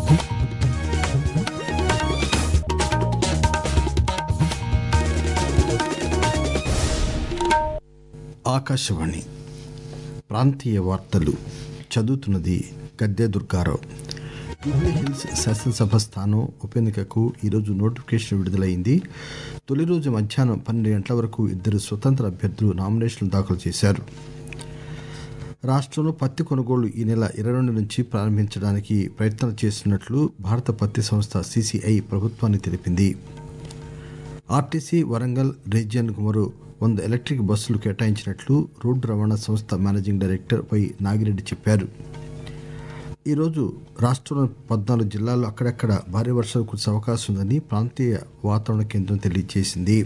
ఆకాశవాణి ప్రాంతీయ వార్తలు చదువుతున్నది గద్దె దుర్గారావు జూబ్లీ హిల్స్ శాసనసభ స్థానం ఉప ఎన్నికకు ఈరోజు నోటిఫికేషన్ విడుదలైంది తొలి రోజు మధ్యాహ్నం పన్నెండు గంటల వరకు ఇద్దరు స్వతంత్ర అభ్యర్థులు నామినేషన్లు దాఖలు చేశారు రాష్ట్రంలో పత్తి కొనుగోలు ఈ నెల ఇరవై రెండు నుంచి ప్రారంభించడానికి ప్రయత్నాలు చేస్తున్నట్లు భారత పత్తి సంస్థ సిసిఐ ప్రభుత్వానికి తెలిపింది ఆర్టీసీ వరంగల్ రీజియన్కు మరో వంద ఎలక్ట్రిక్ బస్సులు కేటాయించినట్లు రోడ్డు రవాణా సంస్థ మేనేజింగ్ డైరెక్టర్ వై నాగిరెడ్డి చెప్పారు ఈరోజు రాష్ట్రంలోని పద్నాలుగు జిల్లాల్లో అక్కడక్కడ భారీ వర్షాలు కురిసే అవకాశం ఉందని ప్రాంతీయ వాతావరణ కేంద్రం తెలియజేసింది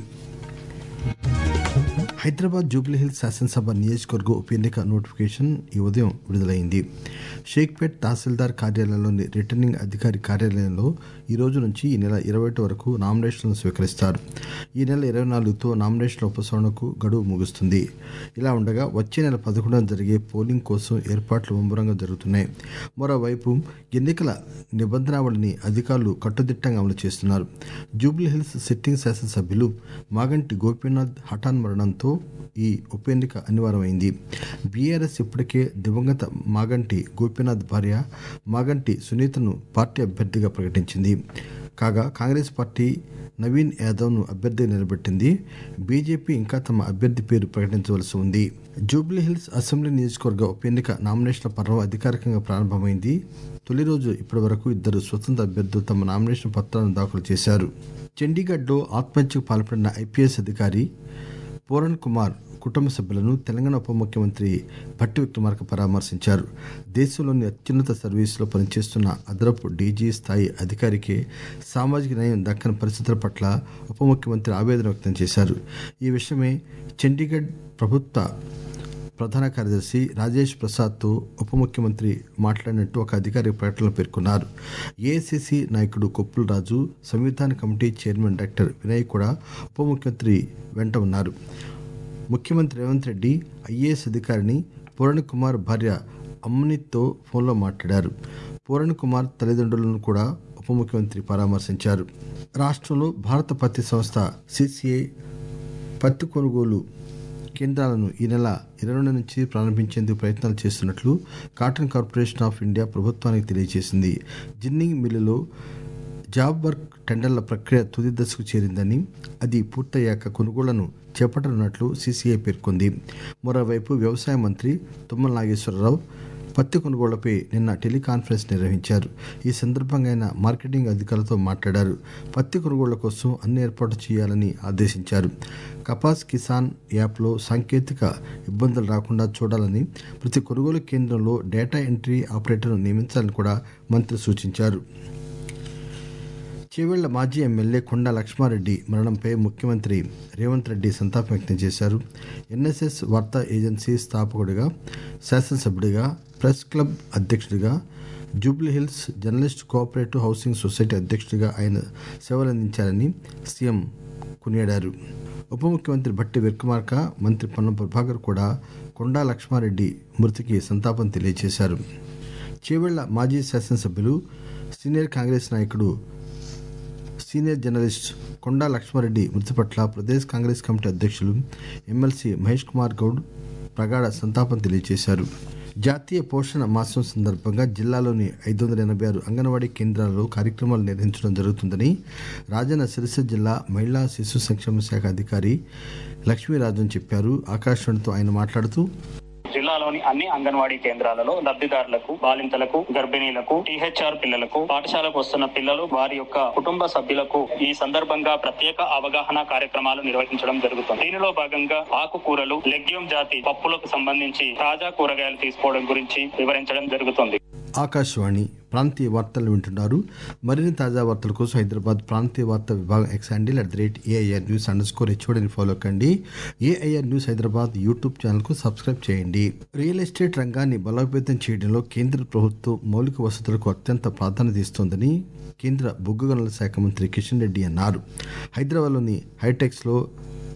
హైదరాబాద్ జూబ్లీహిల్స్ శాసనసభ నియోజకవర్గ ఉప ఎన్నిక నోటిఫికేషన్ ఈ ఉదయం విడుదలైంది షేక్పేట్ తహసీల్దార్ కార్యాలయంలోని రిటర్నింగ్ అధికారి కార్యాలయంలో ఈ రోజు నుంచి ఈ నెల ఇరవై ఒకటి వరకు నామినేషన్లను స్వీకరిస్తారు ఈ నెల ఇరవై నాలుగుతో నామినేషన్ల ఉపసంహరణకు గడువు ముగుస్తుంది ఇలా ఉండగా వచ్చే నెల పదకొండున జరిగే పోలింగ్ కోసం ఏర్పాట్లు ముమ్మరంగా జరుగుతున్నాయి మరోవైపు ఎన్నికల నిబంధనావళిని అధికారులు కట్టుదిట్టంగా అమలు చేస్తున్నారు జూబ్లీహిల్స్ సిట్టింగ్ శాసనసభ్యులు మాగంటి గోపీనాథ్ హఠాన్ మరణంతో ఈ ఉప ఎన్నిక అనివార్యమైంది బీఆర్ఎస్ ఇప్పటికే దివంగత మాగంటి గోపీనాథ్ భార్య మాగంటి సునీతను పార్టీ అభ్యర్థిగా ప్రకటించింది కాగా కాంగ్రెస్ పార్టీ నవీన్ యాదవ్ను అభ్యర్థిగా నిలబెట్టింది బీజేపీ ఇంకా తమ అభ్యర్థి పేరు ప్రకటించవలసి ఉంది జూబ్లీహిల్స్ అసెంబ్లీ నియోజకవర్గ ఉప ఎన్నిక నామినేషన్ల పర్వం అధికారికంగా ప్రారంభమైంది తొలి రోజు ఇప్పటి వరకు ఇద్దరు స్వతంత్ర అభ్యర్థులు తమ నామినేషన్ పత్రాలను దాఖలు చేశారు చండీగఢ్లో ఆత్మహత్యకు పాల్పడిన ఐపీఎస్ అధికారి పూరణ్ కుమార్ కుటుంబ సభ్యులను తెలంగాణ ఉప ముఖ్యమంత్రి భట్టి విక్రమార్క పరామర్శించారు దేశంలోని అత్యున్నత సర్వీసులో పనిచేస్తున్న అదనపు డీజీ స్థాయి అధికారికి సామాజిక న్యాయం దక్కని పరిస్థితుల పట్ల ఉప ముఖ్యమంత్రి ఆవేదన వ్యక్తం చేశారు ఈ విషయమై చండీగఢ్ ప్రభుత్వ ప్రధాన కార్యదర్శి రాజేష్ ప్రసాద్తో ఉప ముఖ్యమంత్రి మాట్లాడినట్టు ఒక అధికారిక ప్రకటనలో పేర్కొన్నారు ఏఐసిసి నాయకుడు కొప్పుల రాజు సంవిధాన కమిటీ చైర్మన్ డాక్టర్ వినయ్ కూడా ఉప ముఖ్యమంత్రి వెంట ఉన్నారు ముఖ్యమంత్రి రేవంత్ రెడ్డి ఐఏఎస్ అధికారిని పూరణ్ కుమార్ భార్య అమ్నిత్తో ఫోన్లో మాట్లాడారు పూరణ్ కుమార్ తల్లిదండ్రులను కూడా ఉప ముఖ్యమంత్రి పరామర్శించారు రాష్ట్రంలో భారత పత్తి సంస్థ సిసిఐ పత్తి కొనుగోలు కేంద్రాలను ఈ నెల ఇరవై రెండు నుంచి ప్రారంభించేందుకు ప్రయత్నాలు చేస్తున్నట్లు కాటన్ కార్పొరేషన్ ఆఫ్ ఇండియా ప్రభుత్వానికి తెలియజేసింది జిన్నింగ్ మిల్లులో జాబ్ వర్క్ టెండర్ల ప్రక్రియ తుది దశకు చేరిందని అది పూర్తయ్యాక కొనుగోళ్లను చేపట్టనున్నట్లు సీసీఐ పేర్కొంది మరోవైపు వ్యవసాయ మంత్రి తుమ్మల నాగేశ్వరరావు పత్తి కొనుగోళ్లపై నిన్న టెలికాన్ఫరెన్స్ నిర్వహించారు ఈ సందర్భంగా ఆయన మార్కెటింగ్ అధికారులతో మాట్లాడారు పత్తి కొనుగోళ్ల కోసం అన్ని ఏర్పాట్లు చేయాలని ఆదేశించారు కపాస్ కిసాన్ యాప్లో సాంకేతిక ఇబ్బందులు రాకుండా చూడాలని ప్రతి కొనుగోలు కేంద్రంలో డేటా ఎంట్రీ ఆపరేటర్ను నియమించాలని కూడా మంత్రి సూచించారు చేవెళ్ల మాజీ ఎమ్మెల్యే కొండా లక్ష్మారెడ్డి మరణంపై ముఖ్యమంత్రి రేవంత్ రెడ్డి సంతాపం వ్యక్తం చేశారు ఎన్ఎస్ఎస్ వార్తా ఏజెన్సీ స్థాపకుడిగా శాసనసభ్యుడిగా ప్రెస్ క్లబ్ అధ్యక్షుడిగా Jubilee Hills journalist cooperative housing society అధ్యక్షుడిగా ఆయన సేవలందించారని సీఎం కొనియాడారు ఉప ముఖ్యమంత్రి భట్టి విక్రమార్క మంత్రి పొన్నం ప్రభాకర్ కూడా కొండా లక్ష్మారెడ్డి మృతికి సంతాపం తెలియజేశారు చేవెళ్ల మాజీ శాసనసభ్యులు సీనియర్ కాంగ్రెస్ నాయకుడు సీనియర్ జర్నలిస్ట్ కొండా లక్ష్మారెడ్డి మృతి పట్ల ప్రదేశ్ కాంగ్రెస్ కమిటీ అధ్యక్షులు ఎమ్మెల్సీ మహేష్ కుమార్ గౌడ్ ప్రగాఢ సంతాపం తెలియజేశారు జాతీయ పోషణ మాసం సందర్భంగా జిల్లాలోని ఐదు వందల ఎనభై ఆరు అంగన్వాడీ కేంద్రాల్లో కార్యక్రమాలు నిర్వహించడం జరుగుతుందని రాజన్న సిరిసిల్ల జిల్లా మహిళా శిశు సంక్షేమ శాఖ అధికారి లక్ష్మీరాజన్ చెప్పారు ఆకాశవాణితో ఆయన మాట్లాడుతూ జిల్లాలోని అన్ని అంగన్వాడీ కేంద్రాలలో లబ్ధిదారులకు బాలింతలకు గర్భిణీలకు టీహెచ్ఆర్ పిల్లలకు పాఠశాలకు వస్తున్న పిల్లలు వారి యొక్క కుటుంబ సభ్యులకు ఈ సందర్భంగా ప్రత్యేక అవగాహన కార్యక్రమాలు నిర్వహించడం జరుగుతుంది దీనిలో భాగంగా ఆకుకూరలు లెగ్యూమ్ జాతి పప్పులకు సంబంధించి తాజా కూరగాయలు తీసుకోవడం గురించి వివరించడం జరుగుతుంది ఆకాశవాణి ప్రాంతీయ వార్తలు వింటున్నారు మరిన్ని తాజా వార్తల కోసం హైదరాబాద్ ప్రాంతీయ వార్తా విభాగం X handle at the rate AIR news underscore హెచ్ఓడిని ఫాలో కండి ఏఐఆర్ న్యూస్ హైదరాబాద్ యూట్యూబ్ ఛానల్కు సబ్స్క్రైబ్ చేయండి రియల్ ఎస్టేట్ రంగాన్ని బలోపేతం చేయడంలో కేంద్ర ప్రభుత్వం మౌలిక వసతులకు అత్యంత ప్రాధాన్యత ఇస్తోందని కేంద్ర బొగ్గు గనుల శాఖ మంత్రి కిషన్ రెడ్డి అన్నారు హైదరాబాద్లోని హైటెక్స్లో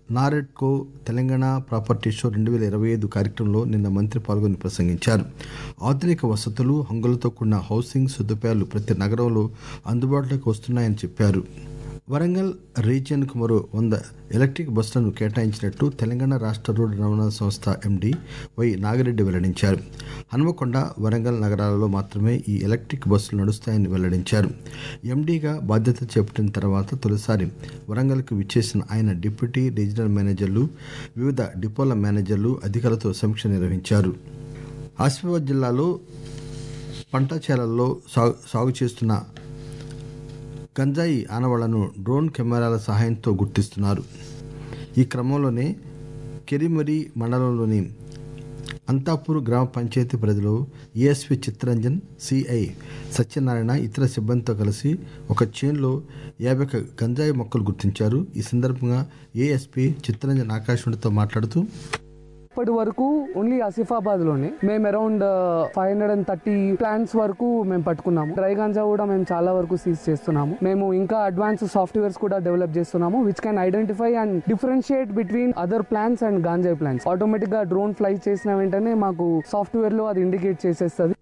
నారెడ్కో తెలంగాణ ప్రాపర్టీ షో రెండు వేల ఇరవై ఐదు కార్యక్రమంలో నిన్న మంత్రి పాల్గొని ప్రసంగించారు ఆధునిక వసతులు హంగులతో కూడిన హౌసింగ్ సదుపాయాలు ప్రతి నగరంలో అందుబాటులోకి వస్తున్నాయని చెప్పారు వరంగల్ రీజియన్కు మరో వంద ఎలక్ట్రిక్ బస్సులను కేటాయించినట్లు తెలంగాణ రాష్ట్ర రోడ్డు రవాణా సంస్థ ఎండీ వై నాగిరెడ్డి వెల్లడించారు హనుమకొండ వరంగల్ నగరాలలో మాత్రమే ఈ ఎలక్ట్రిక్ బస్సులు నడుస్తాయని వెల్లడించారు ఎండీగా బాధ్యత చేపట్టిన తర్వాత తొలిసారి వరంగల్కు విచ్చేసిన ఆయన డిప్యూటీ రీజనల్ మేనేజర్లు వివిధ డిపోల మేనేజర్లు అధికారులతో సమీక్ష నిర్వహించారు ఆసిఫాబాద్ జిల్లాలో పంట చేలల్లో సాగు సాగు చేస్తున్న గంజాయి ఆనవాళ్లను డ్రోన్ కెమెరాల సహాయంతో గుర్తిస్తున్నారు ఈ క్రమంలోనే కెరిమరి మండలంలోని అంతాపూర్ గ్రామ పంచాయతీ పరిధిలో ఏఎస్పీ చిత్తరంజన్ సిఐ సత్యనారాయణ ఇతర సిబ్బందితో కలిసి ఒక చేన్లో యాభై ఒక గంజాయి మొక్కలు గుర్తించారు ఈ సందర్భంగా ఏఎస్పీ చిత్తరంజన్ ఆకాశవాణితో మాట్లాడుతూ ఇప్పటి వరకు ఓన్లీ ఆసిఫాబాద్ లోనే మేము around five hundred and thirty plants వరకు మేము పట్టుకున్నాము డ్రై గాంజా కూడా మేము చాలా వరకు సీజ్ చేస్తున్నాము మేము ఇంకా అడ్వాన్స్ సాఫ్ట్వేర్స్ కూడా డెవలప్ చేస్తున్నాము which can identify and differentiate between other plants and ganja plants automatic గా డ్రోన్ ఫ్లై చేసిన వెంటనే మాకు సాఫ్ట్వేర్ లో అది ఇండికేట్ చేసేస్తుంది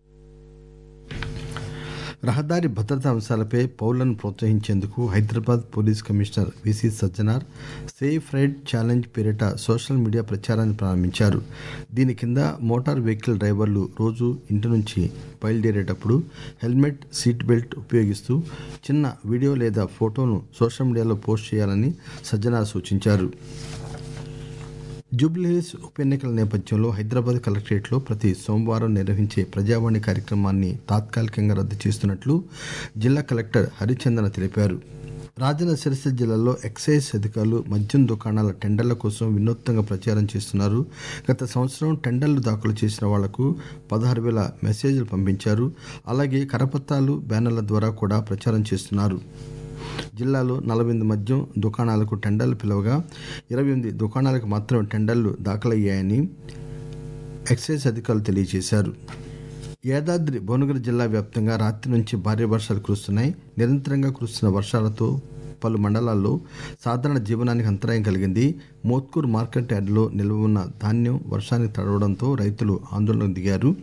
రహదారి భద్రతా అంశాలపై పౌరులను ప్రోత్సహించేందుకు Hyderabad police commissioner VC Sajjanar safe ride challenge పేరిట సోషల్ మీడియా ప్రచారాన్ని ప్రారంభించారు దీని కింద మోటార్ వెహికల్ డ్రైవర్లు రోజు ఇంటి నుంచి బయలుదేరేటప్పుడు హెల్మెట్ సీట్ బెల్ట్ ఉపయోగిస్తూ చిన్న వీడియో లేదా ఫోటోను సోషల్ మీడియాలో పోస్ట్ చేయాలని సజ్జనార్ సూచించారు జూబ్లీహిల్స్ ఉప ఎన్నికల నేపథ్యంలో హైదరాబాద్ కలెక్టరేట్లో ప్రతి సోమవారం నిర్వహించే ప్రజావాణి కార్యక్రమాన్ని తాత్కాలికంగా రద్దు చేస్తున్నట్లు జిల్లా కలెక్టర్ హరిచందన తెలిపారు రాజన్న సిరిసిల్ల జిల్లాలో ఎక్సైజ్ అధికారులు మద్యం దుకాణాల టెండర్ల కోసం వినూత్నంగా ప్రచారం చేస్తున్నారు గత సంవత్సరం టెండర్లు దాఖలు చేసిన వాళ్లకు పదహారు వేల మెసేజ్లు పంపించారు అలాగే కరపత్రాలు బ్యానర్ల ద్వారా కూడా ప్రచారం చేస్తున్నారు జిల్లాలో నలభై ఎనిమిది మద్యం దుకాణాలకు టెండర్లు పిలవగా ఇరవై ఎనిమిది దుకాణాలకు మాత్రమే టెండర్లు దాఖలయ్యాయని ఎక్సైజ్ అధికారులు తెలియజేశారు యాదాద్రి భువనగిరి జిల్లా వ్యాప్తంగా రాత్రి నుంచి భారీ వర్షాలు కురుస్తున్నాయి నిరంతరంగా కురుస్తున్న వర్షాలతో పలు మండలాల్లో సాధారణ జీవనానికి అంతరాయం కలిగింది మోత్కూర్ మార్కెట్ యార్డులో నిల్వ ఉన్న ధాన్యం వర్షానికి తడవడంతో రైతులు ఆందోళనకు దిగారు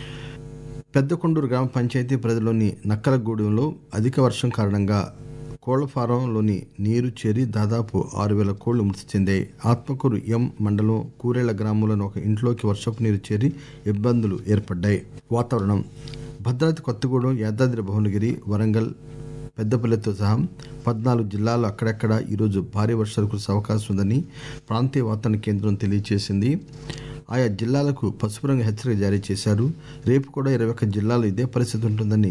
పెద్దకొండూరు గ్రామ పంచాయతీ పరిధిలోని నక్కలగూడెంలో అధిక వర్షం కారణంగా కోళ్ల ఫారంలోని నీరు చేరి దాదాపు ఆరు వేల కోళ్లు మృతి చెందాయి ఆత్మకూరు ఎం మండలం కూరేళ్ల గ్రామంలోని ఒక ఇంట్లోకి వర్షపు నీరు చేరి ఇబ్బందులు ఏర్పడ్డాయి వాతావరణం భద్రాద్రి కొత్తగూడెం యాదాద్రి భువనగిరి వరంగల్ పెద్దపల్లితో సహా పద్నాలుగు జిల్లాల్లో అక్కడక్కడ ఈరోజు భారీ వర్షాలు కురిసే అవకాశం ఉందని ప్రాంతీయ వాతావరణ కేంద్రం తెలియజేసింది ఆయా జిల్లాలకు పసుపు రంగు హెచ్చరిక జారీ చేశారు రేపు కూడా ఇరవై ఒక్క జిల్లాలో ఇదే పరిస్థితి ఉంటుందని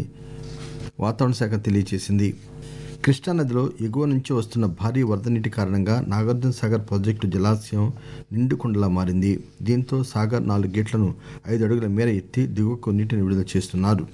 వాతావరణ శాఖ తెలియజేసింది కృష్ణానదిలో ఎగువ నుంచి వస్తున్న భారీ వరద నీటి కారణంగా నాగార్జున సాగర్ ప్రాజెక్టు జలాశయం నిండుకుండలా మారింది దీంతో సాగర్ నాలుగు గేట్లను ఐదు అడుగుల మేర ఎత్తి దిగువకు నీటిని విడుదల చేస్తున్నారు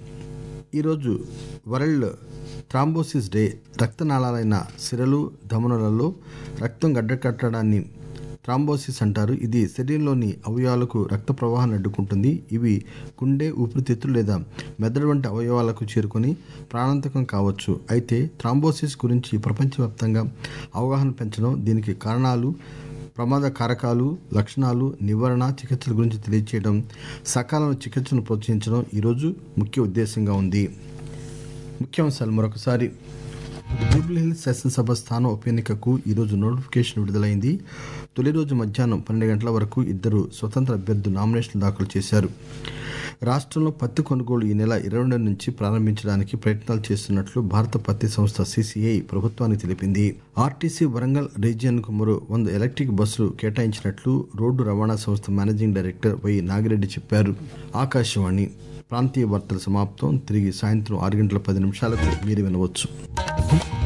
ఈరోజు వరల్డ్ థ్రాంబోసిస్ డే రక్తనాళాలైన సిరలు ధమనులలో రక్తం గడ్డకట్టడాన్ని థ్రాంబోసిస్ అంటారు ఇది శరీరంలోని అవయవాలకు రక్త ప్రవాహాన్ని అడ్డుకుంటుంది ఇవి గుండె ఊపిరితిత్తులు లేదా మెదడు వంటి అవయవాలకు చేరుకొని ప్రాణాంతకం కావచ్చు అయితే థ్రాంబోసిస్ గురించి ప్రపంచవ్యాప్తంగా అవగాహన పెంచడం దీనికి కారణాలు ప్రమాద కారకాలు లక్షణాలు నివారణ చికిత్సల గురించి తెలియజేయడం సకాలంలో చికిత్సను ప్రోత్సహించడం ఈరోజు ముఖ్య ఉద్దేశంగా ఉంది ముఖ్యాంశాలు మరొకసారి జూబ్లీహిల్స్ శాసనసభ స్థానం ఉప ఎన్నికకు ఈరోజు నోటిఫికేషన్ విడుదలైంది తొలి రోజు మధ్యాహ్నం పన్నెండు గంటల వరకు ఇద్దరు స్వతంత్ర అభ్యర్థులు నామినేషన్లు దాఖలు చేశారు రాష్ట్రంలో పత్తి కొనుగోలు ఈ నెల ఇరవై రెండు నుంచి ప్రారంభించడానికి ప్రయత్నాలు చేస్తున్నట్లు భారత పత్తి సంస్థ సిసిఐ ప్రభుత్వానికి తెలిపింది ఆర్టీసీ వరంగల్ రీజియన్కు మరో వంద ఎలక్ట్రిక్ బస్సులు కేటాయించినట్లు రోడ్డు రవాణా సంస్థ మేనేజింగ్ డైరెక్టర్ వై నాగిరెడ్డి చెప్పారు ఆకాశవాణి ప్రాంతీయ వార్తల సమాప్తం తిరిగి సాయంత్రం ఆరు గంటల పది నిమిషాలకు మీరు వినవచ్చు